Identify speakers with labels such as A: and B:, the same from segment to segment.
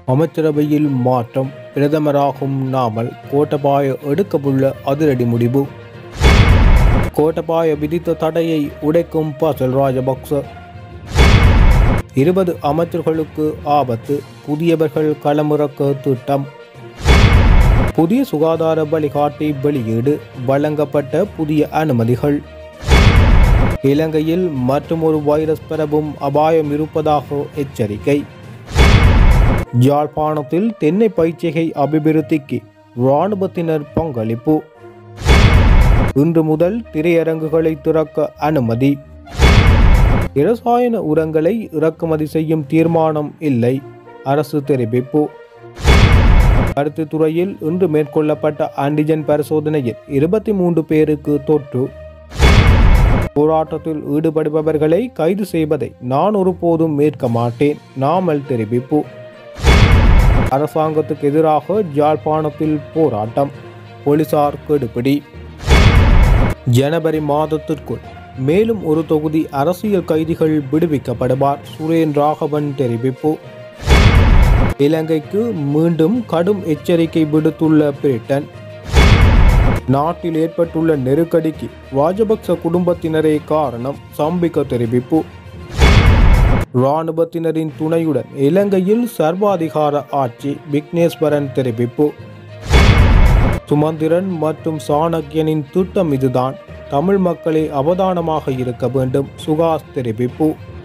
A: அமைச்சரவையில் மாற்றம் பிரதமராகும் நாமல் கோட்டபாய எடுக்கவுள்ள அதிரடி முடிவு கோட்டபாய விதித்த தடையை உடைக்கும் பசல் ராஜபக்ச இருபது அமைச்சர்களுக்கு ஆபத்து புதியவர்கள் களமிறக்க திட்டம் புதிய சுகாதார வழிகாட்டி வெளியீடு வழங்கப்பட்ட புதிய அனுமதிகள் இலங்கையில் மற்றொரு வைரஸ் பரவும் அபாயம் இருப்பதாக எச்சரிக்கை யாழ்ப்பாணத்தில் தென்னை பயிற்சிகை அபிவிருத்திக்கு இராணுவத்தினர் பங்களிப்பு இன்று முதல் திரையரங்குகளை திறக்க அனுமதி இரசாயன உரங்களை இறக்குமதி செய்யும் தீர்மானம் இல்லை அரசு தெரிவிப்பு கருத்து துறையில் இன்று மேற்கொள்ளப்பட்ட ஆன்டிஜன் பரிசோதனையில் இருபத்தி மூன்று பேருக்கு தொற்று போராட்டத்தில் ஈடுபடுபவர்களை கைது செய்வதை நான் ஒருபோதும் ஏற்க மாட்டேன் நாமல் தெரிவிப்பு அரசாங்கத்துக்கு எதிராக யாழ்ப்பாணத்தில் போராட்டம் போலீசார் கெடுபிடி ஜனவரி மாதத்திற்குள் மேலும் ஒரு தொகுதி அரசியல் கைதிகள் விடுவிக்கப்படுவார் சுரேன் ராகவன் தெரிவிப்பு இலங்கைக்கு மீண்டும் கடும் எச்சரிக்கை விடுத்துள்ள பிரிட்டன் நாட்டில் ஏற்பட்டுள்ள நெருக்கடிக்கு ராஜபக்ச குடும்பத்தினரே காரணம் சம்பிக்க தெரிவிப்பு இராணுவத்தினரின் துணையுடன் இலங்கையில் சர்வாதிகார ஆட்சி விக்னேஸ்வரன் தெரிவிப்பு சுமந்திரன் மற்றும் சாணக்கியனின் திட்டம் இதுதான் தமிழ் மக்களே அவதானமாக இருக்க வேண்டும் சுகாஸ் தெரிவிப்பு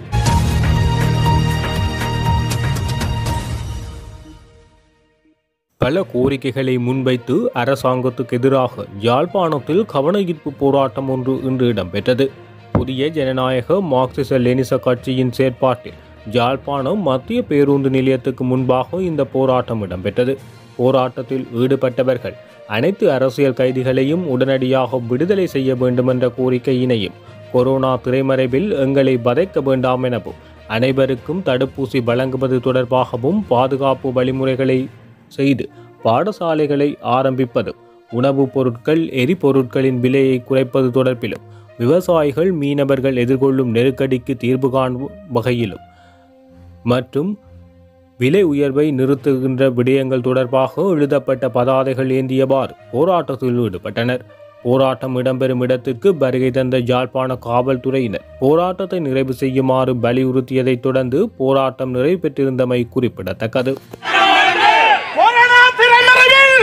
A: பல கோரிக்கைகளை முன்வைத்து அரசாங்கத்துக்கு எதிராக யாழ்ப்பாணத்தில் கவனஈர்ப்பு போராட்டம் ஒன்று இன்று இடம்பெற்றது புதிய ஜனநாயக மார்க்சிச லெனிச கட்சியின் செயற்பாட்டில் யாழ்ப்பாணம் மத்திய பேருந்து நிலையத்துக்கு முன்பாக இந்த போராட்டம் இடம்பெற்றது போராட்டத்தில் ஈடுபட்டவர்கள் அனைத்து அரசியல் கைதிகளையும் உடனடியாக விடுதலை செய்ய வேண்டுமென்ற கோரிக்கையினையும் கொரோனா திரைமறைவில் எங்களை வதைக்க வேண்டாம் எனவும் அனைவருக்கும் தடுப்பூசி வழங்குவது தொடர்பாகவும் பாதுகாப்பு வழிமுறைகளை செய்து பாடசாலைகளை ஆரம்பிப்பதும் உணவுப் பொருட்கள் எரிபொருட்களின் விலையை குறைப்பது தொடர்பிலும் விவசாயிகள் மீனவர்கள் எதிர்கொள்ளும் நெருக்கடிக்கு தீர்வு காணும் வகையிலும் மற்றும் விலை உயர்வை நிறுத்துகின்ற விடயங்கள் தொடர்பாக எழுதப்பட்ட பதாதைகள் ஏந்தியவாறு போராட்டத்தில் ஈடுபட்டனர் போராட்டம் இடம்பெறும் இடத்திற்கு வருகை தந்த யாழ்ப்பாண காவல்துறையினர் போராட்டத்தை நிறைவு செய்யுமாறு வலியுறுத்தியதைத் தொடர்ந்து போராட்டம் நிறைவு பெற்றிருந்தமை குறிப்பிடத்தக்கது
B: கொரோனா திரைமறைவில்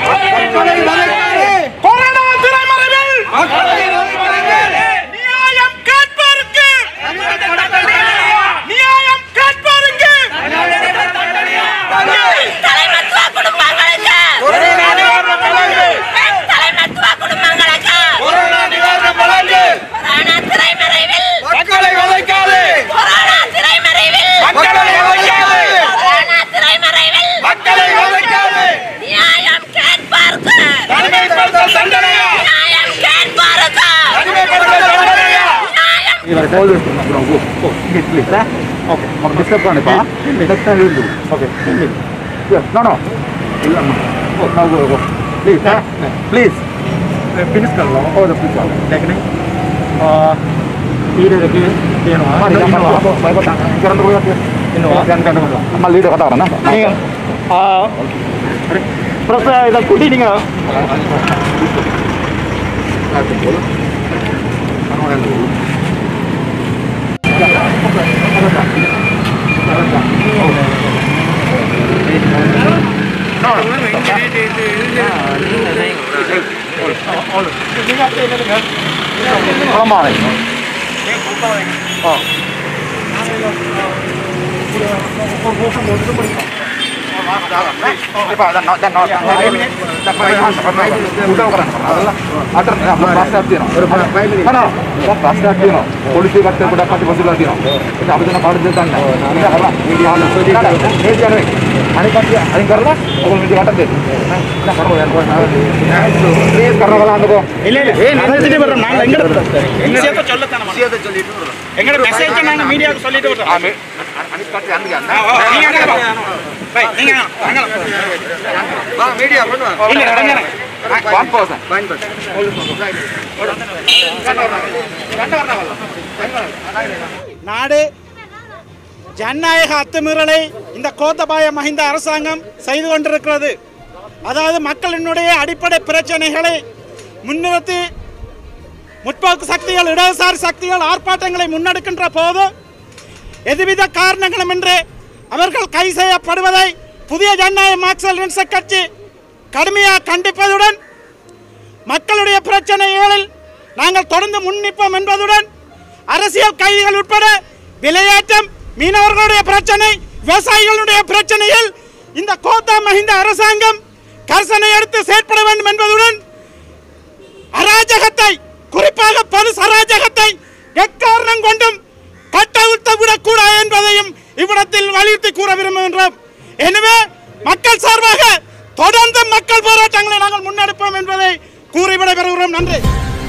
B: கொரோனா திரைமறைவில் நியாயம் கேட்போருக்கு நியாயம் கேட்போருக்கு
C: தலைமத்துவ குடும்பங்களுக்கு பெண் தலைமத்துவ குடும்பங்களுக்கு கொரோனா திரைமறைவில்
B: மக்களை வதைக்காது
C: கொரோனா திரைமறைவில்
B: மக்களை வதைக்காது
C: கொரோனா திரைமறைவில்
B: மக்களை வதைக்காது
C: நியாயம் கேட்பாருக்கு
B: தனிமைப்படுத்தல் தண்டனையா
C: நியாயம் கேட்பாருக்கு
B: தனிமைப்படுத்தல் தண்டனையா
C: நியாயம்
D: You are always bro. Go. Go. Please, please. Huh? Okay. Okay. Disturb பண்ணு பா. Next time we will do. Okay. Please. Yes. No, no. இல்ல அம்மா. Go. Now go. Go. Please. Huh? Please. Finish कर लो. Oh, the please. Technique. Uh, leader lagi. Dia no. Ah, dia no. Apa? Baik tak? Sekarang tu ya. Ini. Kan kan kan. Amma leader kata orang na. Ni. Ah. Terus idan kuti ni ngah. ஆமா ஆ police ಕಟ್ಟೆ ಕೂಡ ಕಟ್ಟಿ ಬಂದಿಲ್ಲ ಅದೇನೋ ಅದನ್ನ ಮಾಡಿದ್ದಂಡ आणि cut आणि करला आपण म्हणजे वाटत करला अनुभव
B: இல்ல இல்ல ஏய் நான் செஞ்சு வரோம் நாங்க எங்க விஷயத்தை சொல்லத்தான விஷயத்தை சொல்லிட்டு வரோம் எங்கட மெசேஜ் நாங்க மீடியாவுக்கு சொல்லிட்டு வரோம்
D: आणि आणि कट आणि
B: நீங்க அங்க வா. பை, நீங்க அங்க வா மீடியா பண்ணுவா இல்ல அடங்க
D: one person
B: நாடு ஜனநாயக அத்துமீறலை இந்த கோத்தபாய மஹிந்த அரசாங்கம் செய்து கொண்டிருக்கிறது அதாவது மக்களினுடைய அடிப்படை பிரச்சனைகளை முன்னிறுத்தி முற்போக்கு சக்திகள் இடதுசாரி சக்திகள் ஆர்ப்பாட்டங்களை முன்னெடுக்கின்ற போது எதுவித காரணங்களுமின்றி அவர்கள் கை செய்யப்படுவதை புதிய ஜனநாயக மார்க்சல் கட்சி கடுமையாக கண்டிப்பதுடன் மக்களுடைய பிரச்சனைகளில் நாங்கள் தொடர்ந்து முன்னிப்போம் என்பதுடன் அரசியல் கைதிகள் உட்பட விளையாட்டம் மீனவர்களுடைய பிரச்சனை விவசாயிகளுடைய பிரச்சனையில் இந்த கோத்தா மஹிந்த அரசாங்கம் கரிசனை எடுத்து செயற்பட வேண்டும் என்பதுடன் அராஜகத்தை குறிப்பாக பரிசு அராஜகத்தை எக்காரணம் கொண்டும் கட்டவிழ்த்து விடக்கூடாது என்பதையும் இவ்விடத்தில் வலியுறுத்தி கூற விரும்புகின்றோம் எனவே மக்கள் சார்பாக தொடர்ந்து மக்கள் போராட்டங்களை நாங்கள் முன்னெடுப்போம் என்பதை கூறி விடைபெறுகிறோம் நன்றி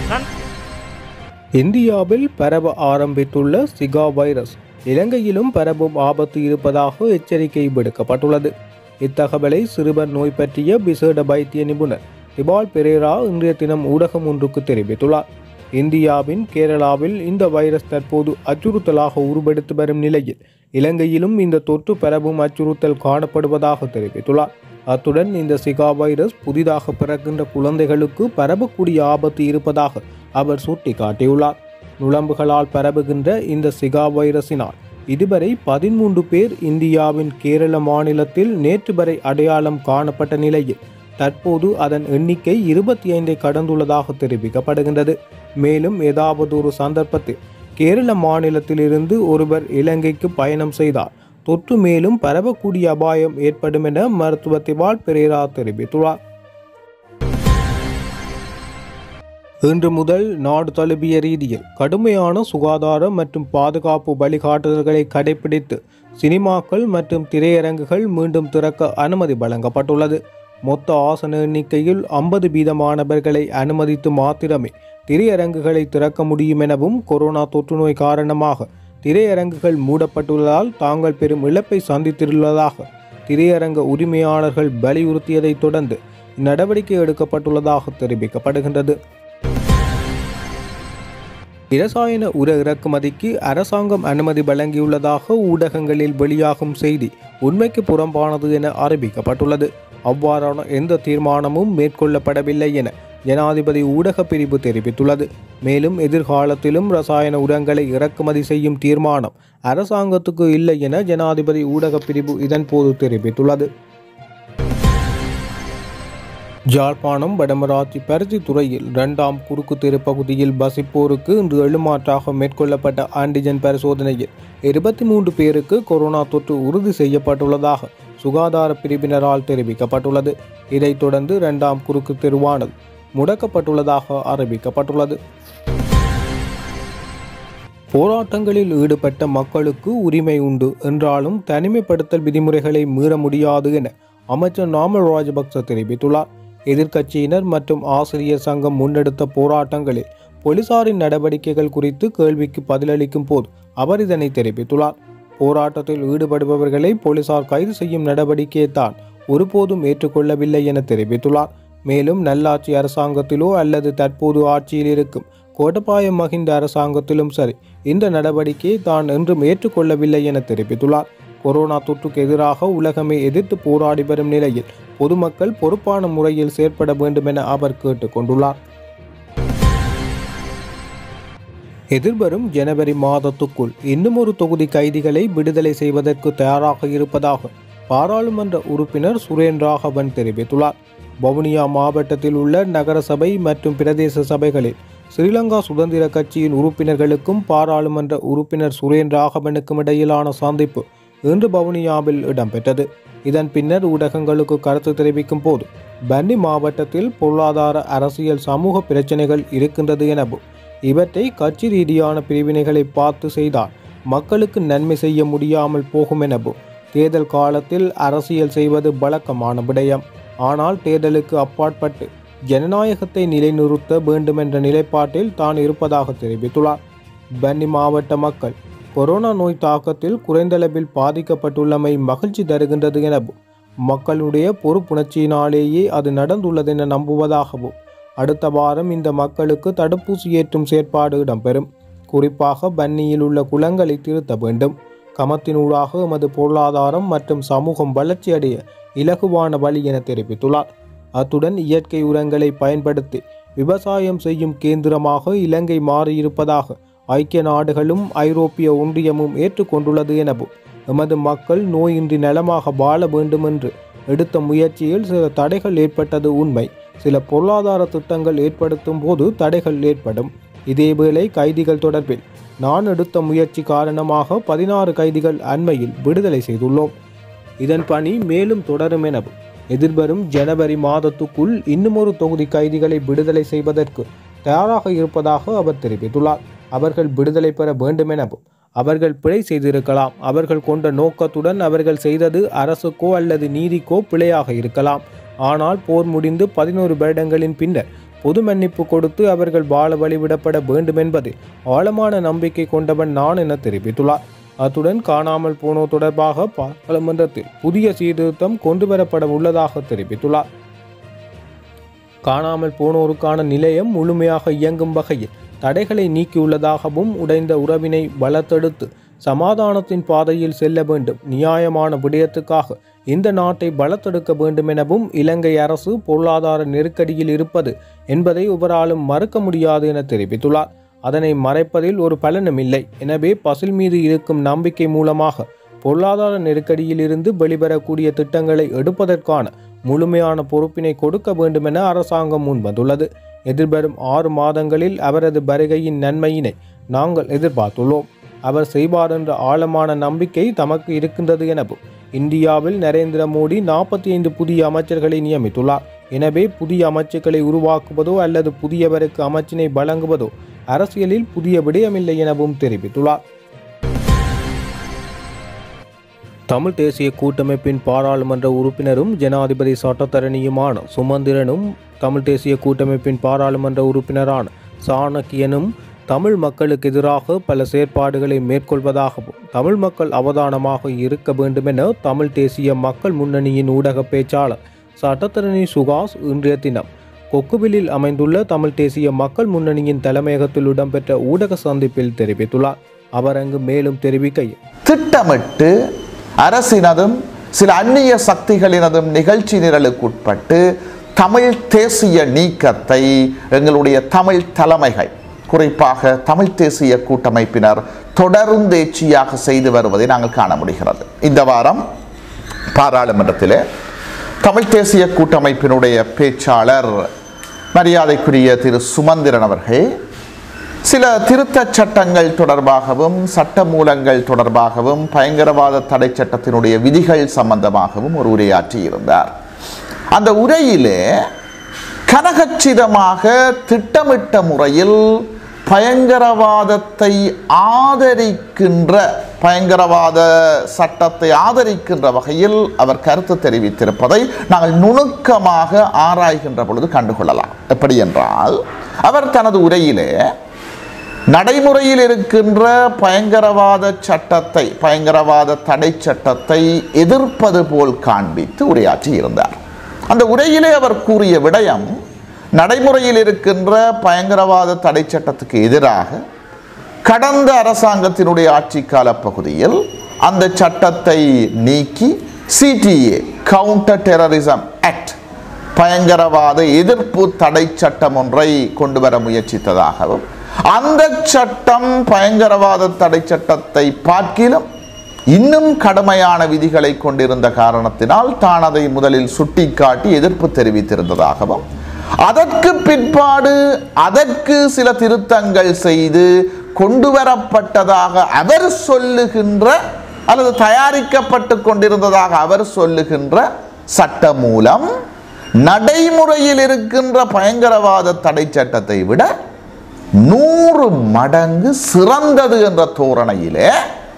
A: இந்தியாவில் பரவ ஆரம்பித்துள்ள சிகா வைரஸ் இலங்கையிலும் பரவும் ஆபத்து இருப்பதாக எச்சரிக்கை விடுக்கப்பட்டுள்ளது இத்தகவலை சிறுவர் நோய் பற்றிய விசேட வைத்திய நிபுணர் டிபால் பெரேரா இன்றைய தினம் ஊடகம் ஒன்றுக்கு தெரிவித்துள்ளார் இந்தியாவின் கேரளாவில் இந்த வைரஸ் தற்போது அச்சுறுத்தலாக உருவெடுத்து வரும் நிலையில் இலங்கையிலும் இந்த தொற்று பரவும் அச்சுறுத்தல் காணப்படுவதாக தெரிவித்துள்ளார் அத்துடன் இந்த சிகா வைரஸ் புதிதாக பிறக்கின்ற குழந்தைகளுக்கு பரவக்கூடிய ஆபத்து இருப்பதாக அவர் சுட்டிக்காட்டியுள்ளார் நுளம்புகளால் பரவுகின்ற இந்த சிகா வைரஸினால் இதுவரை பதிமூன்று பேர் இந்தியாவின் கேரள மாநிலத்தில் நேற்று வரை அடையாளம் காணப்பட்ட நிலையில் தற்போது அதன் எண்ணிக்கை இருபத்தி ஐந்தை கடந்துள்ளதாக தெரிவிக்கப்படுகின்றது மேலும் ஏதாவது ஒரு சந்தர்ப்பத்தில் கேரள மாநிலத்திலிருந்து ஒருவர் இலங்கைக்கு பயணம் செய்தார் தொற்று மேலும் பரவக்கூடிய அபாயம் ஏற்படும் என மருத்துவ திவால் பெரேரா தெரிவித்துள்ளார் இன்று முதல் நாடு தழுவிய ரீதியில் கடுமையான சுகாதார மற்றும் பாதுகாப்பு வழிகாட்டுதல்களை கடைபிடித்து சினிமாக்கள் மற்றும் திரையரங்குகள் மீண்டும் திறக்க அனுமதி வழங்கப்பட்டுள்ளது மொத்த ஆசன எண்ணிக்கையில் ஐம்பது வீதமானவர்களை அனுமதித்து மாத்திரமே திரையரங்குகளை திறக்க முடியும் எனவும் கொரோனா தொற்றுநோய் காரணமாக திரையரங்குகள் மூடப்பட்டுள்ளதால் தாங்கள் பெரும் இழப்பை சந்தித்துள்ளதாக திரையரங்க உரிமையாளர்கள் வலியுறுத்தியதைத் தொடர்ந்து நடவடிக்கை எடுக்கப்பட்டுள்ளதாக தெரிவிக்கப்படுகின்றது இரசாயன உர இறக்குமதிக்கு அரசாங்கம் அனுமதி வழங்கியுள்ளதாக ஊடகங்களில் வெளியாகும் செய்தி உண்மைக்கு புறம்பானது என அறிவிக்கப்பட்டுள்ளது அவ்வாறான எந்த தீர்மானமும் மேற்கொள்ளப்படவில்லை என ஜனாதிபதி ஊடகப் பிரிவு தெரிவித்துள்ளது மேலும் எதிர்காலத்திலும் ரசாயன உரங்களை இறக்குமதி செய்யும் தீர்மானம் அரசாங்கத்துக்கு இல்லை என ஜனாதிபதி ஊடகப் பிரிவு இதன்போது தெரிவித்துள்ளது ஜாழ்ப்பாணம் வடமராட்சி பருத்தித்துறையில் இரண்டாம் குறுக்கு தெரு பகுதியில் வசிப்போருக்கு இன்று எழுமாற்றாக மேற்கொள்ளப்பட்ட ஆன்டிஜன் பரிசோதனையில் இருபத்தி மூன்று பேருக்கு கொரோனா தொற்று உறுதி செய்யப்பட்டுள்ளதாக சுகாதார பிரிவினரால் தெரிவிக்கப்பட்டுள்ளது இதைத் தொடர்ந்து இரண்டாம் குறுக்கு தெருவானது முடக்கப்பட்டுள்ளதாக அறிவிக்கப்பட்டுள்ளது போராட்டங்களில் ஈடுபட்ட மக்களுக்கு உரிமை உண்டு என்றாலும் தனிமைப்படுத்தல் விதிமுறைகளை மீற முடியாது என அமைச்சர் நாமல் ராஜபக்ச தெரிவித்துள்ளார் எதிர்க்கட்சியினர் மற்றும் ஆசிரியர் சங்கம் முன்னெடுத்த போராட்டங்களில் போலீசாரின் நடவடிக்கைகள் குறித்து கேள்விக்கு பதிலளிக்கும் போது அவர் இதனை தெரிவித்துள்ளார் போராட்டத்தில் ஈடுபடுபவர்களை போலீசார் கைது செய்யும் நடவடிக்கையை தான் ஒருபோதும் ஏற்றுக்கொள்ளவில்லை என தெரிவித்துள்ளார் மேலும் நல்லாட்சி அரசாங்கத்திலோ அல்லது தற்போது ஆட்சியில் இருக்கும் கோட்டபாய மகிந்த அரசாங்கத்திலும் சரி இந்த நடவடிக்கையை தான் என்றும் ஏற்றுக்கொள்ளவில்லை என தெரிவித்துள்ளார் கொரோனா தொற்றுக்கு எதிராக உலகமே எதிர்த்து போராடி வரும் நிலையில் பொதுமக்கள் பொறுப்பான முறையில் செயற்பட வேண்டும் என அவர் கேட்டுக்கொண்டுள்ளார் எதிர்வரும் ஜனவரி மாதத்துக்குள் இன்னும் ஒரு தொகுதி கைதிகளை விடுதலை செய்வதற்கு தயாராக இருப்பதாக பாராளுமன்ற உறுப்பினர் சுரேன் ராகவன் தெரிவித்துள்ளார் வவுனியா மாவட்டத்தில் உள்ள நகரசபை மற்றும் பிரதேச சபைகளில் ஸ்ரீலங்கா சுதந்திர கட்சியின் உறுப்பினர்களுக்கும் பாராளுமன்ற உறுப்பினர் சுரேன் ராகவனுக்கும் இடையிலான சந்திப்பு இன்று வவுனியாவில் இடம்பெற்றது இதன் பின்னர் ஊடகங்களுக்கு கருத்து தெரிவிக்கும் போது பன்னி மாவட்டத்தில் பொருளாதார அரசியல் சமூக பிரச்சனைகள் இருக்கின்றது எனவும் இவற்றை கட்சி ரீதியான பிரிவினைகளை பார்த்து செய்தால் மக்களுக்கு நன்மை செய்ய முடியாமல் போகும் எனவும் தேர்தல் காலத்தில் அரசியல் செய்வது வழக்கமான விடயம் ஆனால் தேர்தலுக்கு அப்பாற்பட்டு ஜனநாயகத்தை நிலைநிறுத்த வேண்டுமென்ற நிலைப்பாட்டில் தான் இருப்பதாக தெரிவித்துள்ளார் பன்னி மாவட்ட மக்கள் கொரோனா நோய் தாக்கத்தில் குறைந்தளவில் பாதிக்கப்பட்டுள்ளமை மகிழ்ச்சி தருகின்றது எனவும் மக்களுடைய பொறுப்புணர்ச்சியினாலேயே அது நடந்துள்ளதென நம்புவதாகவும் அடுத்த வாரம் இந்த மக்களுக்கு தடுப்பூசி ஏற்றும் செயற்பாடு இடம்பெறும் குறிப்பாக பன்னியில் உள்ள குளங்களை திருத்த வேண்டும் சமத்தினூடாக எமது பொருளாதாரம் மற்றும் சமூகம் வளர்ச்சியடைய இலகுவான வழி என தெரிவித்துள்ளார் அத்துடன் இயற்கை உரங்களை பயன்படுத்தி விவசாயம் செய்யும் கேந்திரமாக இலங்கை மாறியிருப்பதாக ஐக்கிய நாடுகளும் ஐரோப்பிய ஒன்றியமும் ஏற்றுக்கொண்டுள்ளது எனவும் எமது மக்கள் நோயின்றி நலமாக வாழ வேண்டும் என்று எடுத்த முயற்சியில் சில தடைகள் ஏற்பட்டது உண்மை சில பொருளாதார திட்டங்கள் ஏற்படுத்தும் போது தடைகள் ஏற்படும் இதேவேளை கைதிகள் தொடர்பில் நான் எடுத்த முயற்சி காரணமாக பதினாறு கைதிகள் அண்மையில் விடுதலை செய்துள்ளோம் இதன் பணி மேலும் தொடரும் எனவும் எதிர்வரும் ஜனவரி மாதத்துக்குள் இன்னுமொரு தொகுதி கைதிகளை விடுதலை செய்வதற்கு தயாராக இருப்பதாக அவர் தெரிவித்துள்ளார் அவர்கள் விடுதலை பெற வேண்டும் எனவும் அவர்கள் பிழை செய்திருக்கலாம் அவர்கள் கொண்ட நோக்கத்துடன் அவர்கள் செய்தது அரசுக்கோ அல்லது நீதிக்கோ பிழையாக இருக்கலாம் ஆனால் போர் முடிந்து பதினோரு வருடங்களின் பின்னர் பொது மன்னிப்பு கொடுத்து அவர்கள் வாழ வழிவிடப்பட வேண்டும் என்பது ஆழமான நம்பிக்கை கொண்டவன் நான் என தெரிவித்துள்ளார் அத்துடன் காணாமல் போனோர் தொடர்பாக பாராளுமன்றத்தில் புதிய சீர்திருத்தம் கொண்டுவரப்பட உள்ளதாக தெரிவித்துள்ளார் காணாமல் போனோருக்கான நிலையம் முழுமையாக இயங்கும் வகையில் தடைகளை நீக்கியுள்ளதாகவும் உடைந்த உறவினை வளர்த்தெடுத்து சமாதானத்தின் பாதையில் செல்ல வேண்டும் நியாயமான விடயத்துக்காக இந்த நாட்டை வளர்த்தெடுக்க வேண்டும் எனவும் இலங்கை அரசு பொருளாதார நெருக்கடியில் இருப்பது என்பதை ஒவ்வொருவராலும் மறுக்க முடியாது என தெரிவித்துள்ளார் அதனை மறைப்பதில் ஒரு பலனும் இல்லை எனவே பசில் மீது இருக்கும் நம்பிக்கை மூலமாக பொருளாதார நெருக்கடியிலிருந்து வெளிவரக்கூடிய திட்டங்களை எடுப்பதற்கான முழுமையான பொறுப்பினை கொடுக்க வேண்டும் என அரசாங்கம் முன்வந்துள்ளது எதிர்வரும் ஆறு மாதங்களில் அவரது வருகையின் நன்மையினை நாங்கள் எதிர்பார்த்துள்ளோம் அவர் செய்வார் என்ற ஆழமான நம்பிக்கை தமக்கு இருக்கின்றது எனவும் இந்தியாவில் நரேந்திர மோடி நாற்பத்தி ஐந்து புதிய அமைச்சர்களை நியமித்துள்ளார் எனவே புதிய அமைச்சுக்களை உருவாக்குவதோ அல்லது புதியவருக்கு அமைச்சினை வழங்குவதோ அரசியலில் புதிய விடயமில்லை எனவும் தெரிவித்துள்ளார் தமிழ் தேசிய கூட்டமைப்பின் பாராளுமன்ற உறுப்பினரும் ஜனாதிபதி சட்டத்தரணியுமான சுமந்திரனும் தமிழ் தேசிய கூட்டமைப்பின் பாராளுமன்ற உறுப்பினரான சாணக்கியனும் தமிழ் மக்களுக்கு எதிராக பல செயற்பாடுகளை மேற்கொள்வதாகவும் தமிழ் மக்கள் அவதானமாக இருக்க வேண்டும் என தமிழ் தேசிய மக்கள் முன்னணியின் ஊடக பேச்சாளர் சட்டத்தரணி சுகாஸ் இன்றைய தினம் கொக்குவிலில் அமைந்துள்ள தமிழ் தேசிய மக்கள் முன்னணியின் தலைமையகத்தில் இடம்பெற்ற ஊடக சந்திப்பில் தெரிவித்துள்ளார் அவர் அங்கு மேலும் தெரிவிக்கையில்
E: திட்டமிட்டு அரசினதும் சில அந்நிய சக்திகளினதும் நிகழ்ச்சி நிரலுக்குட்பட்டு தமிழ் தேசிய நீக்கத்தை எங்களுடைய தமிழ் தலைமைகள் குறிப்பாக தமிழ் தேசிய கூட்டமைப்பினர் தொடர்ந்தேச்சியாக செய்து வருவதை நாங்கள் காண முடிகிறது இந்த வாரம் பாராளுமன்றத்திலே தமிழ் தேசிய கூட்டமைப்பினுடைய பேச்சாளர் மரியாதைக்குரிய திரு சுமந்திரன் அவர்கள் சில திருத்தச் சட்டங்கள் தொடர்பாகவும் சட்ட மூலங்கள் தொடர்பாகவும் பயங்கரவாத தடை சட்டத்தினுடைய விதிகள் சம்பந்தமாகவும் ஒரு உரையாற்றி இருந்தார் அந்த உரையிலே கனகச்சிதமாக திட்டமிட்ட முறையில் பயங்கரவாதத்தை ஆதரிக்கின்ற பயங்கரவாத சட்டத்தை ஆதரிக்கின்ற வகையில் அவர் கருத்து தெரிவித்திருப்பதை நாங்கள் நுணுக்கமாக ஆராய்கின்ற பொழுது கண்டுகொள்ளலாம் எப்படி என்றால் அவர் தனது உரையிலே நடைமுறையில் இருக்கின்ற பயங்கரவாத சட்டத்தை பயங்கரவாத தடை சட்டத்தை எதிர்ப்பது போல் காண்பித்து உரையாற்றி இருந்தார் அந்த உரையிலே அவர் கூறிய விடயம் நடைமுறையில் இருக்கின்ற பயங்கரவாத தடை சட்டத்துக்கு எதிராக கடந்த அரசாங்கத்தினுடைய ஆட்சி கால பகுதியில் அந்த சட்டத்தை நீக்கி சிடிஏ கவுண்டர் டெரரிசம் ஆக்ட் பயங்கரவாத எதிர்ப்பு தடை சட்டம் ஒன்றை கொண்டு வர முயற்சித்ததாகவும் அந்த சட்டம் பயங்கரவாத தடை சட்டத்தை பார்க்கிலும் இன்னும் கடுமையான விதிகளை கொண்டிருந்த காரணத்தினால் தான் அதை முதலில் சுட்டிக்காட்டி எதிர்ப்பு தெரிவித்திருந்ததாகவும் அதற்கு பிற்பாடு அதற்கு சில திருத்தங்கள் செய்து கொண்டு வரப்பட்டதாக அவர் சொல்லுகின்ற அல்லது தயாரிக்கப்பட்டு கொண்டிருந்ததாக அவர் சொல்லுகின்ற சட்ட மூலம் நடைமுறையில் இருக்கின்ற பயங்கரவாத தடை சட்டத்தை விட நூறு மடங்கு சிறந்தது என்ற தோரணையிலே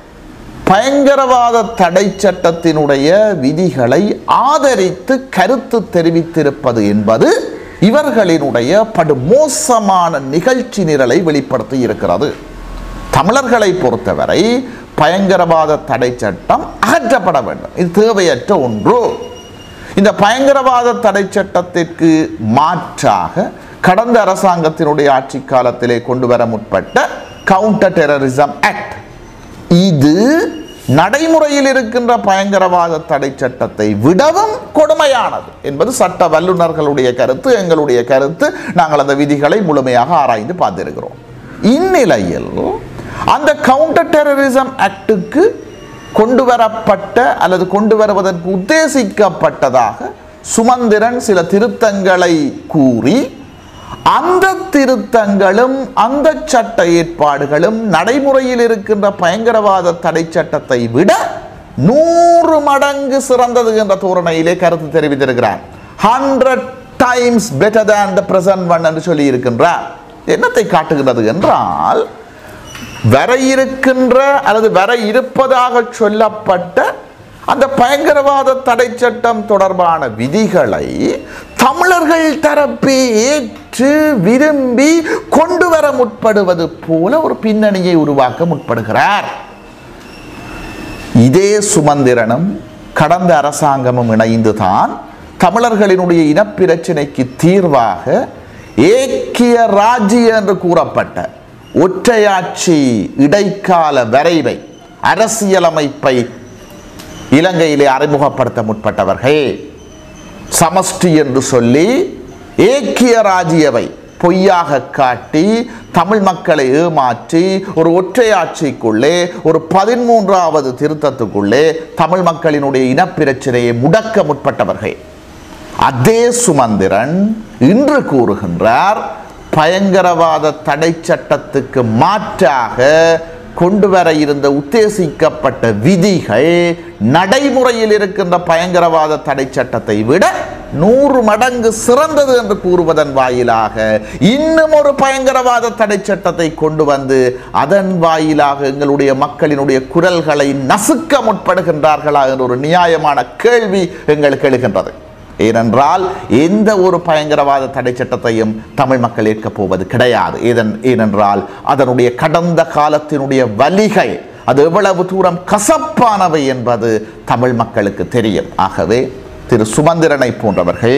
E: பயங்கரவாத தடை சட்டத்தினுடைய விதிகளை ஆதரித்து கருத்து தெரிவித்திருப்பது என்பது இவர்களினுடைய படுமோசமான நிகழ்ச்சி நிரலை வெளிப்படுத்தி இருக்கிறது தமிழர்களை பொறுத்தவரை பயங்கரவாத தடை சட்டம் அகற்றப்பட வேண்டும் இது தேவையற்ற ஒன்று இந்த பயங்கரவாத தடை சட்டத்திற்கு மாற்றாக கடந்த அரசாங்கத்தினுடைய ஆட்சி காலத்திலே கொண்டு வர முற்பட்ட கவுண்டர் டெரரிசம் ஆக்ட் இது நடைமுறையில் இருக்கின்ற பயங்கரவாத தடை சட்டத்தை விடவும் கொடுமையானது என்பது சட்ட வல்லுநர்களுடைய கருத்து எங்களுடைய கருத்து நாங்கள் அந்த விதிகளை முழுமையாக ஆராய்ந்து பார்த்திருக்கிறோம் இந்நிலையில் அந்த கவுண்டர் டெரரிசம் ஆக்டுக்கு கொண்டு வரப்பட்ட அல்லது கொண்டு வருவதற்கு உத்தேசிக்கப்பட்டதாக சுமந்திரன் சில திருத்தங்களை கூறி அந்த திருத்தங்களும் அந்த சட்ட ஏற்பாடுகளும் நடைமுறையில் இருக்கின்ற பயங்கரவாத தடை சட்டத்தை விட நூறு மடங்கு சிறந்தது என்ற தோரணையிலே கருத்து தெரிவித்திருக்கிறார் hundred times better than the present one என்று சொல்லி இருக்கின்றார் என்னத்தை காட்டுகிறது என்றால் வர இருக்கின்ற அல்லது வர இருப்பதாக சொல்லப்பட்ட அந்த பயங்கரவாத தடை சட்டம் தொடர்பான விதிகளை தமிழர்கள் தரப்பே ஏற்று விரும்பி கொண்டு வர முற்படுவது போல ஒரு பின்னணியை உருவாக்க முற்படுகிறார் இதே சுமந்திரனும் கடந்த அரசாங்கமும் இணைந்துதான் தமிழர்களினுடைய இனப்பிரச்சினைக்கு தீர்வாக ஏக்கிய ராஜ்ய என்று கூறப்பட்ட ஒற்றையாட்சி இடைக்கால வரைவை அரசியலமைப்பை இலங்கையிலே அறிமுகப்படுத்த முற்பட்டவர்கள் சமஷ்டி என்று சொல்லி ஏக்கிய ராஜ்யவை பொய்யாக காட்டி தமிழ் மக்களை ஏமாற்றி ஒரு ஒற்றையாட்சிக்குள்ளே ஒரு பதிமூன்றாவது திருத்தத்துக்குள்ளே தமிழ் மக்களினுடைய இனப்பிரச்சனையை முடக்க முற்பட்டவர்கள் அதே சுமந்திரன் இன்று கூறுகின்றார் பயங்கரவாத தடை சட்டத்துக்கு மாற்றாக கொண்டு வர இருந்த உத்தேசிக்கப்பட்ட விதிகள் நடைமுறையில் இருக்கின்ற பயங்கரவாத தடை சட்டத்தை விட நூறு மடங்கு சிறந்தது என்று கூறுவதன் வாயிலாக இன்னும் ஒரு பயங்கரவாத தடை சட்டத்தை கொண்டு வந்து அதன் வாயிலாக எங்களுடைய மக்களினுடைய குரல்களை நசுக்க முற்படுகின்றார்களா என்ற ஒரு நியாயமான கேள்வி எங்களுக்கு எழுகின்றது ஏனென்றால் எந்த ஒரு பயங்கரவாத தடை சட்டத்தையும் தமிழ் மக்கள் ஏற்கப் போவது கிடையாது ஏதன் ஏனென்றால் அதனுடைய கடந்த காலத்தினுடைய வலிகள் அது எவ்வளவு தூரம் கசப்பானவை என்பது தமிழ் மக்களுக்கு தெரியும் ஆகவே திரு சுமந்திரனை போன்றவர்கள்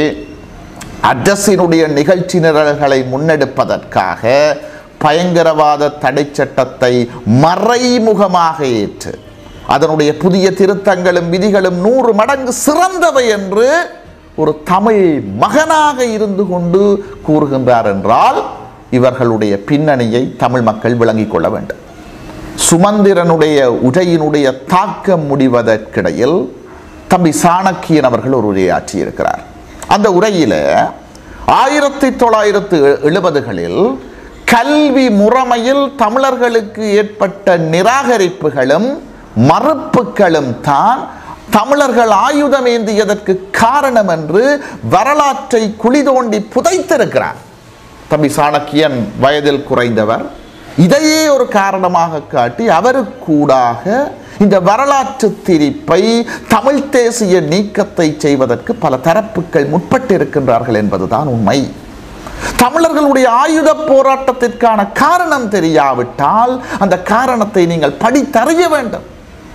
E: அரசினுடைய நிகழ்ச்சி நிரல்களை முன்னெடுப்பதற்காக பயங்கரவாத தடை சட்டத்தை மறைமுகமாக ஏற்று அதனுடைய புதிய திருத்தங்களும் விதிகளும் நூறு மடங்கு சிறந்தவை என்று ஒரு தமிழ் மகனாக இருந்து கொண்டு கூறுகின்றார் என்றால் இவர்களுடைய பின்னணியை தமிழ் மக்கள் விளங்கிக் கொள்ள வேண்டும் சுமந்திரனுடைய உரையினுடைய தாக்கம் முடிவதற்கிடையில் தம்பி சாணக்கியன் அவர்கள் ஒரு உரையாற்றி இருக்கிறார் அந்த உரையில ஆயிரத்தி தொள்ளாயிரத்து எழுபதுகளில் கல்வி முறைமையில் தமிழர்களுக்கு ஏற்பட்ட நிராகரிப்புகளும் மறுப்புகளும் தான் தமிழர்கள் ஆயுதம் ஏந்தியதற்கு காரணம் என்று வரலாற்றை குழி தோண்டி புதைத்திருக்கிறார் தம்பி சாணக்கியன் வயதில் குறைந்தவர் இதையே ஒரு காரணமாக காட்டி அவருக்கூடாக இந்த வரலாற்று திரிப்பை தமிழ் தேசிய நீக்கத்தை செய்வதற்கு பல தரப்புகள் முற்பட்டிருக்கின்றார்கள் என்பதுதான் உண்மை தமிழர்களுடைய ஆயுத போராட்டத்திற்கான காரணம் தெரியாவிட்டால் அந்த காரணத்தை நீங்கள் படித்தறிய வேண்டும்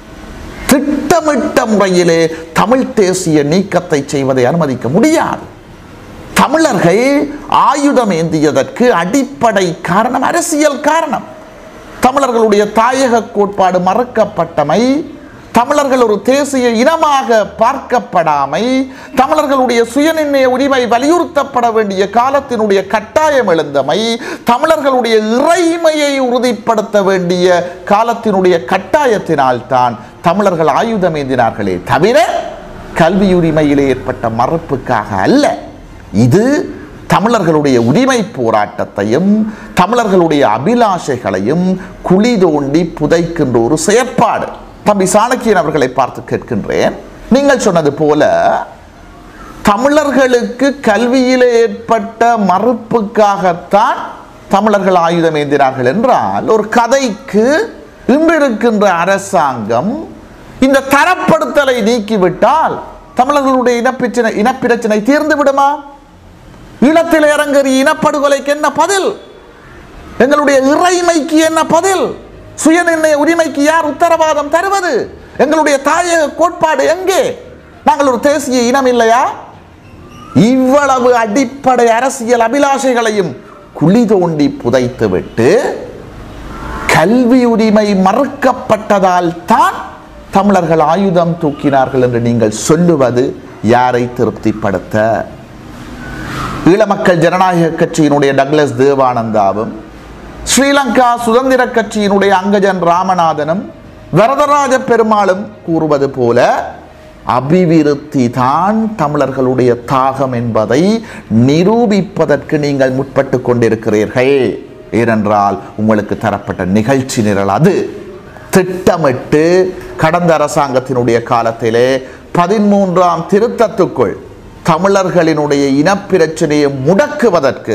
E: திட்டமிட்ட முறையிலே தமிழ் தேசிய நீக்கத்தை செய்வதை அனுமதிக்க முடியாது தமிழர்கள் ஆயுதம் ஏந்தியதற்கு அடிப்படை காரணம் அரசியல் காரணம் தமிழர்களுடைய தாயக கோட்பாடு மறக்கப்பட்டமை தமிழர்கள் ஒரு தேசிய இனமாக பார்க்கப்படாமை தமிழர்களுடைய சுயநிர்ணய உரிமை வலியுறுத்தப்பட வேண்டிய காலத்தினுடைய கட்டாயம் எழுந்தமை தமிழர்களுடைய இறைமையை உறுதிப்படுத்த வேண்டிய காலத்தினுடைய கட்டாயத்தினால்தான் தமிழர்கள் ஆயுதம் ஏந்தினார்களே தவிர கல்வி உரிமையிலே ஏற்பட்ட மறுப்புக்காக அல்ல இது தமிழர்களுடைய உரிமை போராட்டத்தையும் தமிழர்களுடைய அபிலாஷைகளையும் குழி தோண்டி புதைக்கின்ற ஒரு செயற்பாடு தம்பி சாணக்கியன் அவர்களை பார்த்து கேட்கின்றேன் நீங்கள் சொன்னது போல தமிழர்களுக்கு கல்வியிலே ஏற்பட்ட மறுப்புக்காகத்தான் தமிழர்கள் ஆயுதம் ஏந்தினார்கள் என்றால் ஒரு கதைக்கு இன்று இருக்கின்ற அரசாங்கம் இந்த தரப்படுத்தலை நீக்கிவிட்டால் தமிழர்களுடைய இனப்பிரச்சனை இனப்பிரச்சனை தீர்ந்து விடுமா ஈழத்தில் இறங்கறி இனப்படுகொலைக்கு என்ன பதில் எங்களுடைய இறைமைக்கு என்ன பதில் சுயநிர்ணய உரிமைக்கு யார் உத்தரவாதம் தருவது எங்களுடைய தாயக கோட்பாடு எங்கே நாங்கள் ஒரு தேசிய இனம் இல்லையா இவ்வளவு அடிப்படை அரசியல் அபிலாஷைகளையும் குழி தோண்டி புதைத்துவிட்டு கல்வி உரிமை மறுக்கப்பட்டதால் தான் தமிழர்கள் ஆயுதம் தூக்கினார்கள் என்று நீங்கள் சொல்லுவது யாரை திருப்திப்படுத்த ஈழமக்கள் ஜனநாயக கட்சியினுடைய டக்ளஸ் தேவானந்தாவும் ஸ்ரீலங்கா சுதந்திர கட்சியினுடைய அங்கஜன் ராமநாதனும் வரதராஜ பெருமாளும் கூறுவது போல அபிவிருத்தி தான் தமிழர்களுடைய தாகம் என்பதை நிரூபிப்பதற்கு நீங்கள் முற்பட்டு கொண்டிருக்கிறீர்கள் ஏனென்றால் உங்களுக்கு தரப்பட்ட நிகழ்ச்சி நிரல் அது திட்டமிட்டு கடந்த அரசாங்கத்தினுடைய காலத்திலே பதிமூன்றாம் திருத்தத்துக்குள் தமிழர்களினுடைய இனப்பிரச்சனையை முடக்குவதற்கு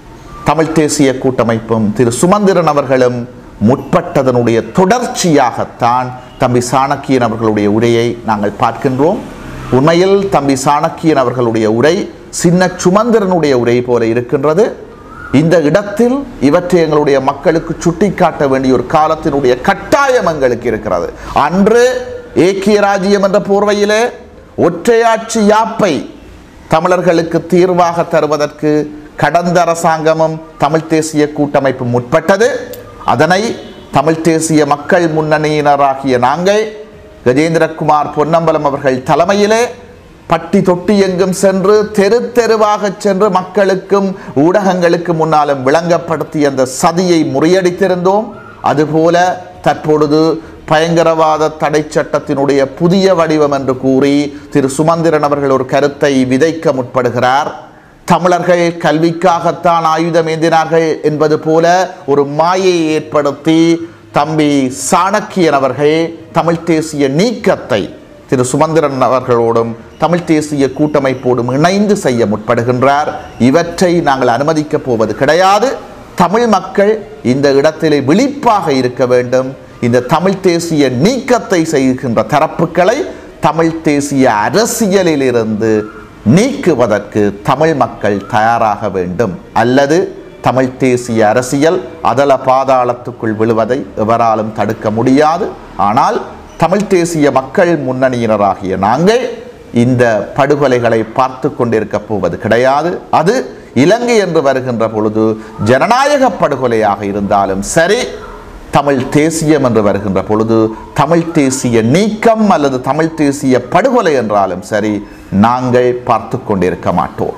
E: தமிழ் தேசிய கூட்டமைப்பும் திரு சுமந்திரன் அவர்களும் முற்பட்டதனுடைய தொடர்ச்சியாகத்தான் தம்பி சாணக்கியன் அவர்களுடைய உரையை நாங்கள் பார்க்கின்றோம் உண்மையில் தம்பி சாணக்கியன் அவர்களுடைய உரை சின்ன சுமந்திரனுடைய உரை போல இருக்கின்றது இந்த இடத்தில் இவற்றை எங்களுடைய மக்களுக்கு சுட்டிக்காட்ட வேண்டிய ஒரு காலத்தினுடைய கட்டாயம் எங்களுக்கு இருக்கிறது அன்று ஏக்கிய ராஜ்யம் என்ற போர்வையிலே ஒற்றையாட்சி யாப்பை தமிழர்களுக்கு தீர்வாக தருவதற்கு கடந்த அரசாங்கமும் தமிழ் தேசிய கூட்டமைப்பு முற்பட்டது அதனை தமிழ் தேசிய மக்கள் முன்னணியினராகிய நாங்கள் கஜேந்திரகுமார் பொன்னம்பலம் அவர்கள் தலைமையிலே பட்டி தொட்டி எங்கும் சென்று தெரு தெருவாக சென்று மக்களுக்கும் ஊடகங்களுக்கு முன்னாலும் விளங்கப்படுத்தி அந்த சதியை முறியடித்திருந்தோம் அதுபோல தற்பொழுது பயங்கரவாத தடை சட்டத்தினுடைய புதிய வடிவம் என்று கூறி திரு சுமந்திரன் அவர்கள் ஒரு கருத்தை விதைக்க முற்படுகிறார் தமிழர்கள் கல்விக்காகத்தான் ஆயுதம் ஏந்தினார்கள் என்பது போல ஒரு மாயை ஏற்படுத்தி தம்பி சாணக்கியன் அவர்கள் தமிழ் தேசிய நீக்கத்தை திரு சுமந்திரன் அவர்களோடும் தமிழ் தேசிய கூட்டமைப்போடும் இணைந்து செய்ய முற்படுகின்றார் இவற்றை நாங்கள் அனுமதிக்கப் போவது கிடையாது தமிழ் மக்கள் இந்த இடத்திலே விழிப்பாக இருக்க வேண்டும் இந்த தமிழ் தேசிய நீக்கத்தை செய்கின்ற தரப்புகளை தமிழ் தேசிய அரசியலிலிருந்து நீக்குவதற்கு தமிழ் மக்கள் தயாராக வேண்டும் அல்லது தமிழ் தேசிய அரசியல் அதல பாதாளத்துக்குள் விழுவதை எவராலும் தடுக்க முடியாது ஆனால் தமிழ் தேசிய மக்கள் முன்னணியினராகிய நாங்கள் இந்த படுகொலைகளை பார்த்து கொண்டிருக்க போவது கிடையாது அது இலங்கை என்று வருகின்ற பொழுது ஜனநாயக படுகொலையாக இருந்தாலும் சரி தமிழ் தேசியம் என்று வருகின்ற பொழுது தமிழ் தேசிய நீக்கம் அல்லது தமிழ் தேசிய படுகொலை என்றாலும் சரி நாங்கள் பார்த்து கொண்டிருக்க மாட்டோம்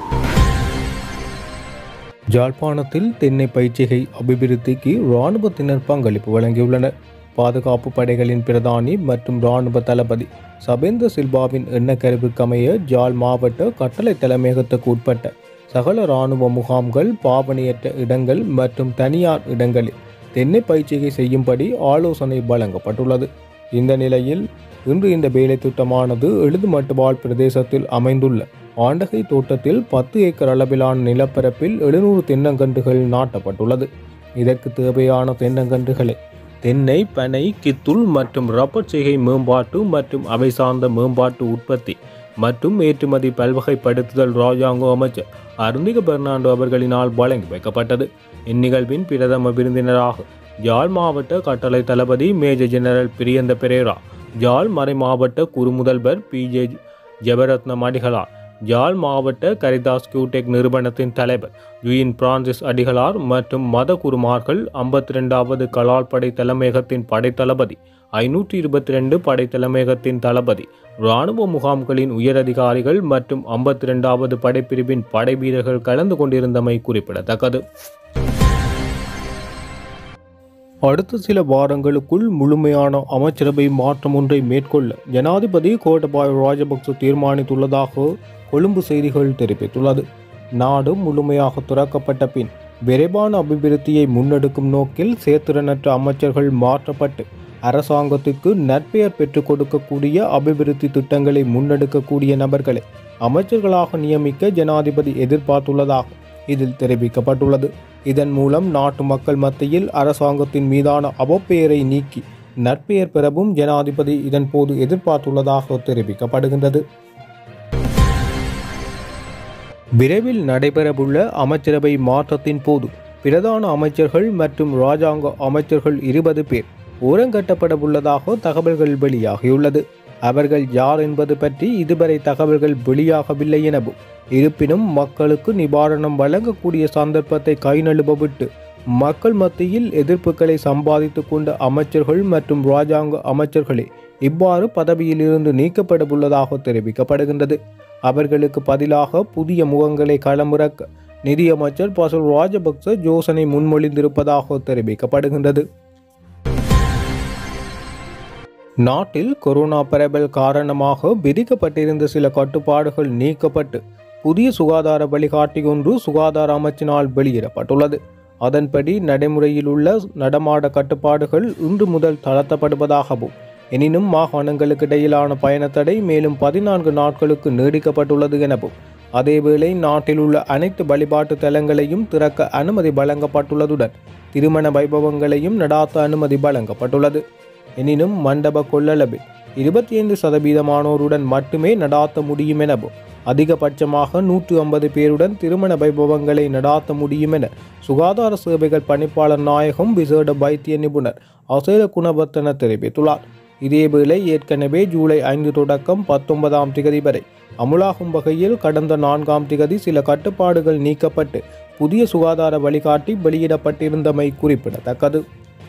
A: ஜாழ்ப்பாணத்தில் தென்னை பயிற்சிகை அபிவிருத்திக்கு இராணுவத்தினர் பங்களிப்பு வழங்கியுள்ளனர் பாதுகாப்பு படைகளின் பிரதானி மற்றும் இராணுவ தளபதி சபேந்திர சில்வாவின் எண்ணக்கருவுக்கமைய ஜாழ் மாவட்ட கட்டளை தலைமையகத்துக்கு உட்பட்ட சகல இராணுவ முகாம்கள் பாவனையற்ற இடங்கள் மற்றும் தனியார் இடங்களில் தென்னை பயிற்சிகை செய்யும்படி ஆலோசனை வழங்கப்பட்டுள்ளது இந்த நிலையில் இன்று இந்த வேலை திட்டமானது எழுதுமட்டுவாழ் பிரதேசத்தில் அமைந்துள்ள ஆண்டகை தோட்டத்தில் பத்து ஏக்கர் அளவிலான நிலப்பரப்பில் எழுநூறு தென்னங்கன்றுகள் நாட்டப்பட்டுள்ளது இதற்கு தேவையான தென்னங்கன்றுகளை தென்னை பனை கித்துள் மற்றும் ரப்பர் செய்கை மேம்பாட்டு மற்றும் அவை சார்ந்த மேம்பாட்டு உற்பத்தி மற்றும் ஏற்றுமதி பல்வகைப்படுத்துதல் ராஜாங்க அமைச்சர் அருந்திக பெர்னாண்டோ அவர்களினால் வழங்கி வைக்கப்பட்டது இந்நிகழ்வின் பிரதம விருந்தினராக யாழ் மாவட்ட கட்டளை தளபதி மேஜர் ஜெனரல் பிரியந்த பெரேரா யாழ் மறை மாவட்ட குறுமுதல்வர் பி ஜே ஜெபரத்னம் அடிகளார் யாழ் மாவட்ட கரிதாஸ் கியூடெக் நிறுவனத்தின் தலைவர் யுயின் பிரான்சிஸ் அடிகளார் மற்றும் மத குருமார்கள் ஐம்பத்தி ரெண்டாவது கலால் படை தலைமையகத்தின் படைத்தளபதி ஐநூற்றி இருபத்தி ரெண்டு படை தலைமையகத்தின் தளபதி இராணுவ முகாம்களின் உயரதிகாரிகள் மற்றும் ஐம்பத்தி ரெண்டாவது படைப்பிரிவின் படை வீரர்கள் கலந்து கொண்டிருந்தமை குறிப்பிடத்தக்கது அடுத்த சில வாரங்களுக்குள் முழுமையான அமைச்சரவை மாற்றம் ஒன்றை மேற்கொள்ள ஜனாதிபதி கோட்டபாய ராஜபக்ச தீர்மானித்துள்ளதாக கொழும்பு செய்திகள் தெரிவித்துள்ளது நாடு முழுமையாக துறக்கப்பட்ட பின் விரைவான அபிவிருத்தியை முன்னெடுக்கும் நோக்கில் சேத்திரனற்ற அமைச்சர்கள் மாற்றப்பட்டு அரசாங்கத்துக்கு நற்பெயர் பெற்றுக் கொடுக்கக்கூடிய அபிவிருத்தி திட்டங்களை முன்னெடுக்கக்கூடிய நபர்களை அமைச்சர்களாக நியமிக்க ஜனாதிபதி எதிர்பார்த்துள்ளதாக இதில் தெரிவிக்கப்பட்டுள்ளது இதன் மூலம் நாட்டு மக்கள் மத்தியில் அரசாங்கத்தின் மீதான அவப்பெயரை நீக்கி நற்பெயர் பெறவும் ஜனாதிபதி இதன் போது எதிர்பார்த்துள்ளதாக தெரிவிக்கப்படுகின்றது விரைவில் நடைபெறவுள்ள அமைச்சரவை மாற்றத்தின் போது பிரதான அமைச்சர்கள் மற்றும் இராஜாங்க அமைச்சர்கள் இருபது பேர் ஓரங்கட்டப்படவுள்ளதாக தகவல்கள் வெளியாகியுள்ளது அவர்கள் யார் என்பது பற்றி இதுவரை தகவல்கள் வெளியாகவில்லை எனவும் இருப்பினும் மக்களுக்கு நிவாரணம் வழங்கக்கூடிய சந்தர்ப்பத்தை கை நழுவ விட்டு மக்கள் மத்தியில் எதிர்ப்புகளை சம்பாதித்துக் கொண்ட அமைச்சர்கள் மற்றும் இராஜாங்க அமைச்சர்களே இவ்வாறு பதவியிலிருந்து நீக்கப்படவுள்ளதாக தெரிவிக்கப்படுகின்றது அவர்களுக்கு பதிலாக புதிய முகங்களை களமிறக்க நிதியமைச்சர் பசுல் ராஜபக்ச யோசனை முன்மொழிந்திருப்பதாக தெரிவிக்கப்படுகின்றது நாட்டில் கொரோனா பரவல் காரணமாக விதிக்கப்பட்டிருந்த சில கட்டுப்பாடுகள் நீக்கப்பட்டு புதிய சுகாதார வழிகாட்டி ஒன்று சுகாதார அமைச்சினால் வெளியிடப்பட்டுள்ளது அதன்படி நடைமுறையில் உள்ள நடமாட கட்டுப்பாடுகள் இன்று முதல் தளர்த்தப்படுவதாகவும் எனினும் மாகாணங்களுக்கு இடையிலான பயணத்தடை மேலும் பதினான்கு நாட்களுக்கு நீடிக்கப்பட்டுள்ளது எனவும் அதேவேளை நாட்டில் உள்ள அனைத்து வழிபாட்டு தலங்களையும் திறக்க அனுமதி வழங்கப்பட்டுள்ளதுடன் திருமண வைபவங்களையும் நடாத்த அனுமதி வழங்கப்பட்டுள்ளது எனினும் மண்டப கொள்ளளவில் இருபத்தி ஐந்து சதவீதமானோருடன் மட்டுமே நடாத்த முடியும் எனவும் அதிகபட்சமாக நூற்று ஐம்பது பேருடன் திருமண வைபவங்களை நடாத்த முடியும் என சுகாதார சேவைகள் பணிப்பாளர் நாயகம் விசேட வைத்திய நிபுணர் அசேல குணவர்த்தன தெரிவித்துள்ளார் இதேவேளை ஏற்கனவே ஜூலை ஐந்து தொடக்கம் பத்தொன்பதாம் திகதி வரை அமுலாகும் வகையில் கடந்த நான்காம் திகதி சில கட்டுப்பாடுகள் நீக்கப்பட்டு புதிய சுகாதார வழிகாட்டி வெளியிடப்பட்டிருந்தமை குறிப்பிடத்தக்கது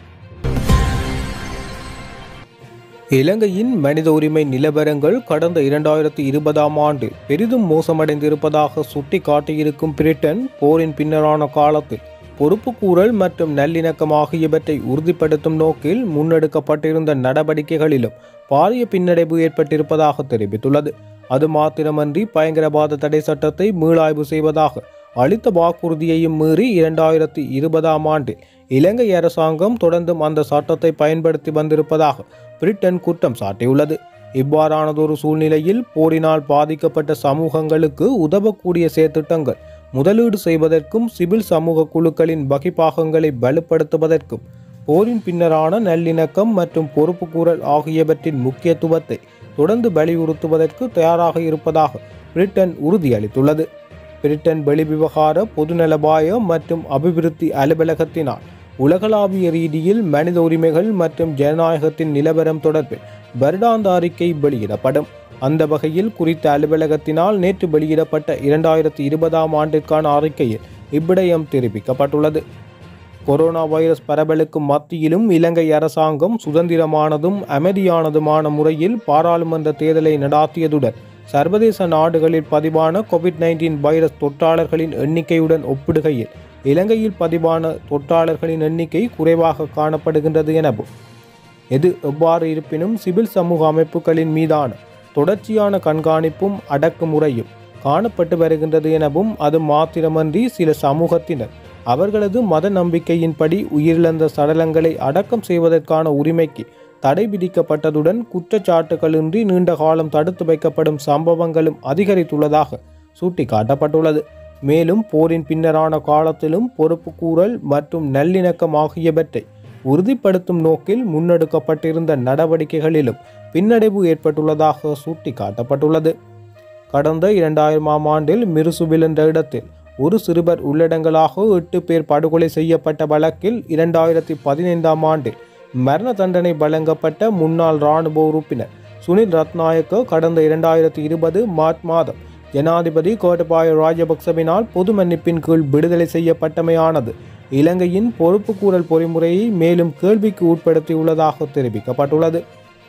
A: இலங்கையின் மனித உரிமை நிலவரங்கள் கடந்த இரண்டாயிரத்தி இருபதாம் ஆண்டில் பெரிதும் மோசமடைந்திருப்பதாக சுட்டிக்காட்டியிருக்கும் பிரிட்டன் போரின் பின்னரான காலத்தில் பொறுப்புக்கூறல் மற்றும் நல்லிணக்கம் ஆகியவற்றை உறுதிப்படுத்தும் நோக்கில் முன்னெடுக்கப்பட்டிருந்த நடவடிக்கைகளிலும் பாரிய பின்னடைவு ஏற்பட்டிருப்பதாக தெரிவித்துள்ளது அது மாத்திரமன்றி பயங்கரவாத தடை சட்டத்தை மீளாய்வு செய்வதாக அளித்த வாக்குறுதியையும் மீறி இரண்டாயிரத்தி இருபதாம் ஆண்டில் இலங்கை அரசாங்கம் தொடர்ந்தும் அந்த சட்டத்தை பயன்படுத்தி வந்திருப்பதாக பிரிட்டன் குற்றம் சாட்டியுள்ளது இவ்வாறானதொரு சூழ்நிலையில் போரினால் பாதிக்கப்பட்ட சமூகங்களுக்கு உதவக்கூடிய செயற்திட்டங்கள் முதலீடு செய்வதற்கும் சிவில் சமூக குழுக்களின் வகிப்பாகங்களை வலுப்படுத்துவதற்கும் போரின் பின்னரான நல்லிணக்கம் மற்றும் பொறுப்புக்கூறல் ஆகியவற்றின் முக்கியத்துவத்தை தொடர்ந்து வலியுறுத்துவதற்கு தயாராக இருப்பதாக பிரிட்டன் உறுதியளித்துள்ளது பிரிட்டன் வெளிவிவகார பொதுநலபாய மற்றும் அபிவிருத்தி அலுவலகத்தினால் உலகளாவிய ரீதியில் மனித உரிமைகள் மற்றும் ஜனநாயகத்தின் நிலவரம் தொடர்பில் வருடாந்த அறிக்கை வெளியிடப்படும் அந்த வகையில் குறித்த அலுவலகத்தினால் நேற்று வெளியிடப்பட்ட இரண்டாயிரத்தி இருபதாம் ஆண்டிற்கான அறிக்கையில் இவ்விடயம் தெரிவிக்கப்பட்டுள்ளது கொரோனா வைரஸ் பரவலுக்கு மத்தியிலும் இலங்கை அரசாங்கம் சுதந்திரமானதும் அமைதியானதுமான முறையில் பாராளுமன்ற தேர்தலை நடாத்தியதுடன் சர்வதேச நாடுகளில் பதிவான கோவிட் நைன்டீன் வைரஸ் தொற்றாளர்களின் எண்ணிக்கையுடன் ஒப்பிடுகையில் இலங்கையில் பதிவான தொற்றாளர்களின் எண்ணிக்கை குறைவாக காணப்படுகின்றது எனவும் எது எவ்வாறு இருப்பினும் சிவில் சமூக அமைப்புகளின் மீதான தொடர்ச்சியான கண்காணிப்பும் அடக்குமுறையும் காணப்பட்டு வருகின்றது எனவும் அது மாத்திரமன்றி சில சமூகத்தினர் அவர்களது மத நம்பிக்கையின்படி உயிரிழந்த சடலங்களை அடக்கம் செய்வதற்கான உரிமைக்கு தடை விதிக்கப்பட்டதுடன் குற்றச்சாட்டுகளின்றி நீண்ட காலம் தடுத்து வைக்கப்படும் சம்பவங்களும் அதிகரித்துள்ளதாக சுட்டிக்காட்டப்பட்டுள்ளது மேலும் போரின் பின்னரான காலத்திலும் பொறுப்புக்கூறல் மற்றும் நல்லிணக்கம் ஆகியவற்றை உறுதிப்படுத்தும் நோக்கில் முன்னெடுக்கப்பட்டிருந்த நடவடிக்கைகளிலும் பின்னடைவு ஏற்பட்டுள்ளதாக சுட்டிக்காட்டப்பட்டுள்ளது கடந்த இரண்டாயிரமாம் ஆண்டில் மிருசுவில் என்ற இடத்தில் ஒரு சிறுவர் உள்ளடங்கலாக எட்டு பேர் படுகொலை செய்யப்பட்ட வழக்கில் இரண்டாயிரத்தி பதினைந்தாம் ஆண்டில் மரண தண்டனை வழங்கப்பட்ட முன்னாள் இராணுவ உறுப்பினர் சுனில் ரத்நாயக்க கடந்த இரண்டாயிரத்தி இருபது மார்ச் மாதம் ஜனாதிபதி கோட்டபாய ராஜபக்சவினால் பொது மன்னிப்பின் கீழ் விடுதலை செய்யப்பட்டமையானது இலங்கையின் பொறுப்புக்கூறல் பொறிமுறையை மேலும் கேள்விக்கு உட்படுத்தியுள்ளதாக தெரிவிக்கப்பட்டுள்ளது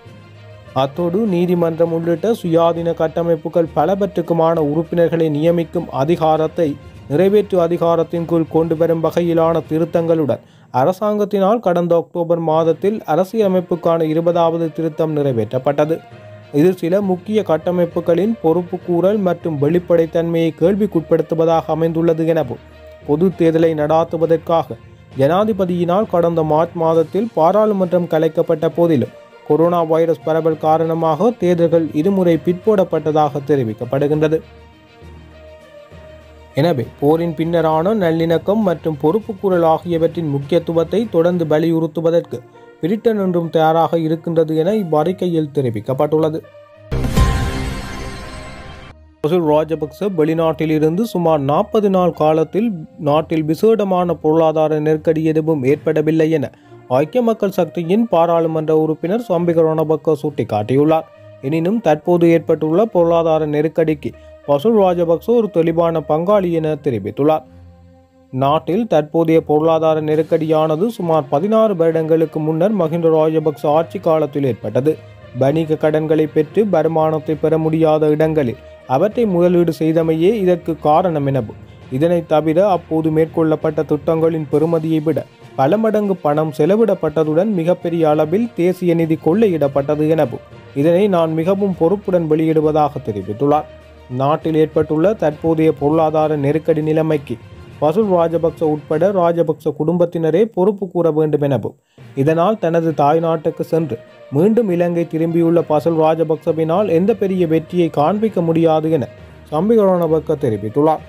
A: அத்தோடு நீதிமன்றம் உள்ளிட்ட சுயாதீன கட்டமைப்புகள் பலவற்றுக்குமான உறுப்பினர்களை நியமிக்கும் அதிகாரத்தை நிறைவேற்று அதிகாரத்தின் கீழ் கொண்டு வரும் வகையிலான திருத்தங்களுடன் அரசாங்கத்தினால் கடந்த அக்டோபர் மாதத்தில் அரசியலமைப்புக்கான இருபதாவது திருத்தம் நிறைவேற்றப்பட்டது இது சில முக்கிய கட்டமைப்புகளின் பொறுப்புக்கூறல் மற்றும் வெளிப்படைத்தன்மையை கேள்விக்குட்படுத்துவதாக அமைந்துள்ளது எனவும் பொது தேர்தலை நடாத்துவதற்காக ஜனாதிபதியினால் கடந்த மார்ச் மாதத்தில் பாராளுமன்றம் கலைக்கப்பட்ட போதிலும் கொரோனா வைரஸ் பரவல் காரணமாக தேர்தல்கள் இருமுறை பிற்போடப்பட்டதாக தெரிவிக்கப்படுகின்றது எனவே போரின் பின்னரான நல்லிணக்கம் மற்றும் பொறுப்புக்கூறல் ஆகியவற்றின் முக்கியத்துவத்தை தொடர்ந்து வலியுறுத்துவதற்கு பிரிட்டன் என்றும் தயாராக இருக்கின்றது என இவ்வறிக்கையில் தெரிவிக்கப்பட்டுள்ளது பசுல் ராஜபக்ச வெளிநாட்டிலிருந்து சுமார் நாற்பது நாள் காலத்தில் நாட்டில் விசேடமான பொருளாதார நெருக்கடி எதுவும் ஏற்படவில்லை என ஐக்கிய மக்கள் சக்தியின் பாராளுமன்ற உறுப்பினர் சம்பிக ரணபக்க சுட்டிக்காட்டியுள்ளார் எனினும் தற்போது ஏற்பட்டுள்ள பொருளாதார நெருக்கடிக்கு பசுல் ராஜபக்ச ஒரு தெளிவான பங்காளி என தெரிவித்துள்ளார் நாட்டில் தற்போதைய பொருளாதார நெருக்கடியானது சுமார் பதினாறு வருடங்களுக்கு முன்னர் மஹிந்த ராஜபக்ச ஆட்சி காலத்தில் ஏற்பட்டது வணிக கடன்களை பெற்று வருமானத்தை பெற முடியாத இடங்களில் அவற்றை முதலீடு செய்தமையே இதற்கு காரணம் எனவும் இதனைத் தவிர அப்போது மேற்கொள்ளப்பட்ட திட்டங்களின் பெறுமதியை விட பல மடங்கு பணம் செலவிடப்பட்டதுடன் மிகப்பெரிய அளவில் தேசிய நிதி கொள்ளையிடப்பட்டது எனவும் இதனை நான் மிகவும் பொறுப்புடன் வெளியிடுவதாக தெரிவித்துள்ளார் நாட்டில் ஏற்பட்டுள்ள தற்போதைய பொருளாதார நெருக்கடி நிலைமைக்கு பசுல் ராஜபக்ச உட்பட ராஜபக்ச குடும்பத்தினரே பொறுப்பு கூற வேண்டும் எனவும் இதனால் தனது தாய் நாட்டுக்கு சென்று மீண்டும் இலங்கை திரும்பியுள்ள பசுல் ராஜபக்சவினால் எந்த பெரிய வெற்றியை காண்பிக்க முடியாது என சம்பிகரணபக்க தெரிவித்துள்ளார்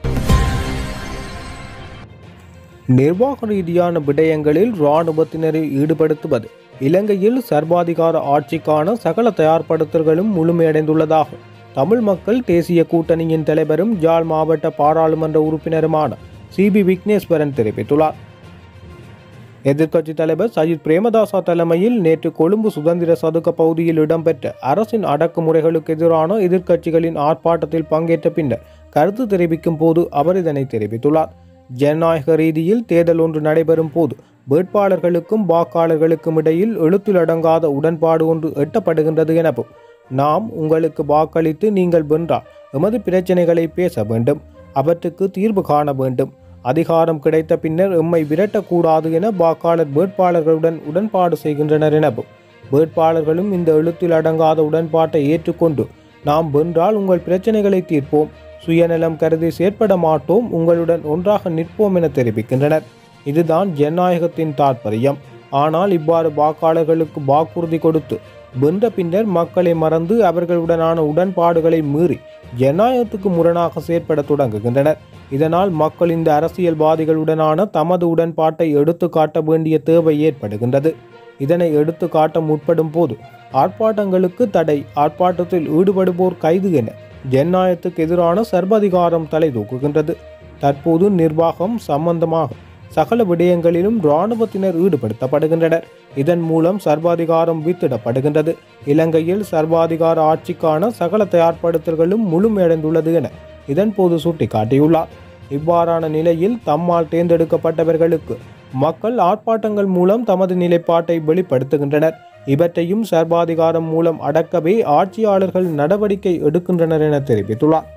A: நிர்வாக ரீதியான விடயங்களில் இராணுவத்தினரை ஈடுபடுத்துவது இலங்கையில் சர்வாதிகார ஆட்சிக்கான சகல தயார்படுத்தல்களும் முழுமையடைந்துள்ளதாக தமிழ் மக்கள் தேசிய கூட்டணியின் தலைவரும் ஜாழ் மாவட்ட பாராளுமன்ற உறுப்பினருமான சிபி விக்னேஸ்வரன் தெரிவித்துள்ளார் எதிர்க்கட்சித் தலைவர் சஜித் பிரேமதாசா தலைமையில் நேற்று கொழும்பு சுதந்திர சதுக்க பகுதியில் இடம்பெற்ற அரசின் அடக்குமுறைகளுக்கு எதிரான எதிர்க்கட்சிகளின் ஆர்ப்பாட்டத்தில் பங்கேற்ற பின்னர் கருத்து தெரிவிக்கும் போது அவர் இதனை தெரிவித்துள்ளார் ஜனநாயக ரீதியில் தேர்தல் ஒன்று நடைபெறும் போது வேட்பாளர்களுக்கும் வாக்காளர்களுக்கும் இடையில் எழுத்தில் அடங்காத உடன்பாடு ஒன்று எட்டப்படுகின்றது எனவும் நாம் உங்களுக்கு வாக்களித்து நீங்கள் வென்றால் எமது பிரச்சனைகளை பேச வேண்டும் அவற்றுக்கு தீர்வு காண வேண்டும் அதிகாரம் கிடைத்த பின்னர் எம்மை விரட்டக்கூடாது என வாக்காளர் வேட்பாளர்களுடன் உடன்பாடு செய்கின்றனர் எனவும் வேட்பாளர்களும் இந்த எழுத்தில் அடங்காத உடன்பாட்டை ஏற்றுக்கொண்டு நாம் வென்றால் உங்கள் பிரச்சனைகளை தீர்ப்போம் சுயநலம் கருதி செயற்பட மாட்டோம் உங்களுடன் ஒன்றாக நிற்போம் என தெரிவிக்கின்றனர் இதுதான் ஜனநாயகத்தின் தாற்பயம் ஆனால் இவ்வாறு வாக்காளர்களுக்கு வாக்குறுதி கொடுத்து வென்ற பின்னர் மக்களை மறந்து அவர்களுடனான உடன்பாடுகளை மீறி ஜனநாயகத்துக்கு முரணாக செயற்பட தொடங்குகின்றனர் இதனால் மக்கள் இந்த அரசியல்வாதிகளுடனான தமது உடன்பாட்டை எடுத்து காட்ட வேண்டிய தேவை ஏற்படுகின்றது இதனை எடுத்து காட்ட முற்படும் போது ஆர்ப்பாட்டங்களுக்கு தடை ஆர்ப்பாட்டத்தில் ஈடுபடுவோர் கைது என ஜனநாயகத்துக்கு எதிரான சர்வாதிகாரம் தலை தூக்குகின்றது தற்போது நிர்வாகம் சம்பந்தமாக சகல விடயங்களிலும் இராணுவத்தினர் ஈடுபடுத்தப்படுகின்றனர் இதன் மூலம் சர்வாதிகாரம் வீத்திடப்படுகின்றது இலங்கையில் சர்வாதிகார ஆட்சிக்கான சகல தயார்படுத்தல்களும் முழுமையடைந்துள்ளது என இதன்போது சுட்டிக்காட்டியுள்ளார் இவ்வாறான நிலையில் தம்மால் தேர்ந்தெடுக்கப்பட்டவர்களுக்கு மக்கள் ஆர்ப்பாட்டங்கள் மூலம் தமது நிலைப்பாட்டை வெளிப்படுத்துகின்றனர் இவற்றையும் சர்வாதிகாரம் மூலம் அடக்கவே ஆட்சியாளர்கள் நடவடிக்கை எடுக்கின்றனர் என தெரிவித்துள்ளார்